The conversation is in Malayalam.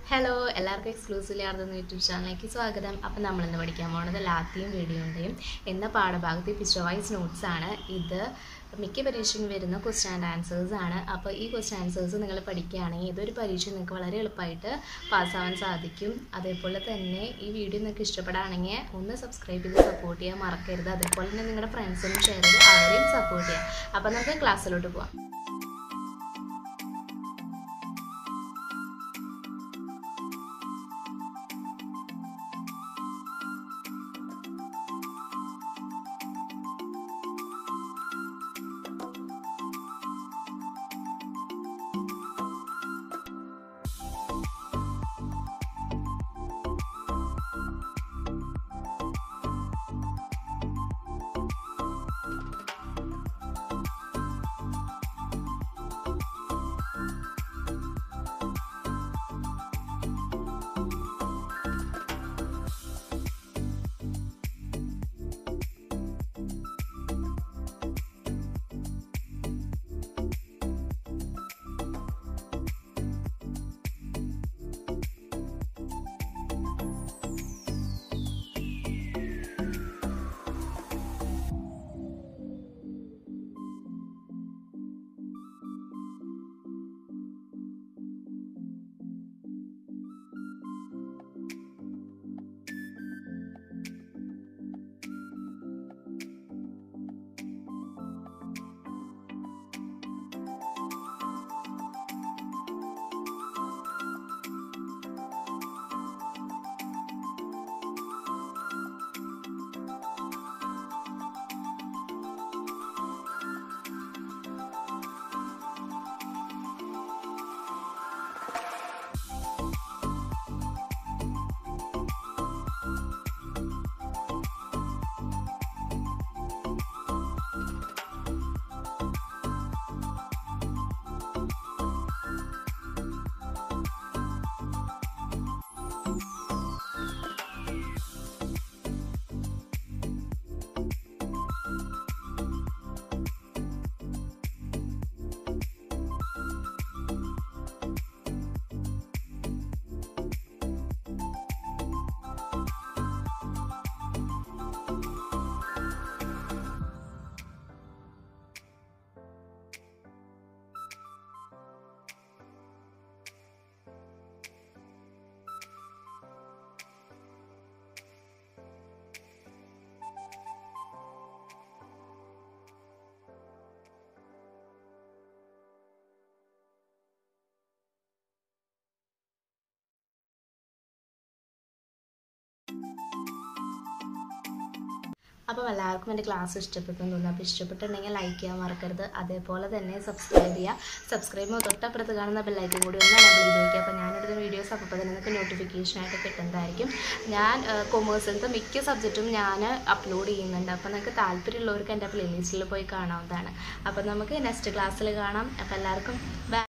ഹലോ എല്ലാവർക്കും എക്സ്ക്ലൂസീവ്ലി ആർന്ന യൂട്യൂബ് ചാനലിലേക്ക് സ്വാഗതം അപ്പം നമ്മളിന്ന് പഠിക്കാൻ പോകുന്നത് ലാത്തിയും വീഡിയോൻ്റെയും എന്ന പാഠഭാഗത്തെ പിക്ചർ വൈസ് നോട്ട്സ് ആണ് ഇത് മിക്ക പരീക്ഷയ്ക്കും വരുന്ന ക്വസ്റ്റ്യൻ ആൻഡ് ആൻസേഴ്സ് ആണ് അപ്പോൾ ഈ ക്വസ്റ്റ്യൻ ആൻസേഴ്സ് നിങ്ങൾ പഠിക്കുകയാണെങ്കിൽ ഇതൊരു പരീക്ഷ നിങ്ങൾക്ക് വളരെ എളുപ്പമായിട്ട് പാസ്സാവാൻ സാധിക്കും അതേപോലെ തന്നെ ഈ വീഡിയോ നിങ്ങൾക്ക് ഇഷ്ടപ്പെടുകയാണെങ്കിൽ ഒന്ന് സബ്സ്ക്രൈബ് ചെയ്ത് സപ്പോർട്ട് ചെയ്യാൻ മറക്കരുത് അതേപോലെ തന്നെ നിങ്ങളുടെ ഫ്രണ്ട്സിനും ഷെയർ ചെയ്ത് അവരെയും സപ്പോർട്ട് ചെയ്യാം അപ്പോൾ നമുക്ക് ക്ലാസ്സിലോട്ട് പോവാം അപ്പം എല്ലാവർക്കും എൻ്റെ ക്ലാസ് ഇഷ്ടപ്പെട്ടു എന്ന് തോന്നുന്നു അപ്പോൾ ഇഷ്ടപ്പെട്ടിട്ടുണ്ടെങ്കിൽ ലൈക്ക് ചെയ്യാൻ മറക്കരുത് അതേപോലെ തന്നെ സബ്സ്ക്രൈബ് ചെയ്യുക സബ്സ്ക്രൈബ് ചെയ്യുമ്പോൾ തൊട്ടപ്പുറത്ത് കാണുന്ന ബെല്ലൈക്കും കൂടി ഒന്ന് എനബിൾ ചെയ്ത് വയ്ക്കുക അപ്പോൾ ഞാനെടുത്ത വീഡിയോസ് അപ്പോൾ തന്നെ നിങ്ങൾക്ക് നോട്ടിഫിക്കേഷനായിട്ട് കിട്ടുന്നതായിരിക്കും ഞാൻ കൊമേഴ്സിലത്തെ മിക്ക സബ്ജക്റ്റും ഞാൻ അപ്ലോഡ് ചെയ്യുന്നുണ്ട് അപ്പോൾ നിങ്ങൾക്ക് താല്പര്യമുള്ളവർക്ക് എൻ്റെ പ്ലേലിസ്റ്റിൽ പോയി കാണാവുന്നതാണ് അപ്പോൾ നമുക്ക് നെക്സ്റ്റ് ക്ലാസ്സിൽ കാണാം അപ്പോൾ എല്ലാവർക്കും ബൈ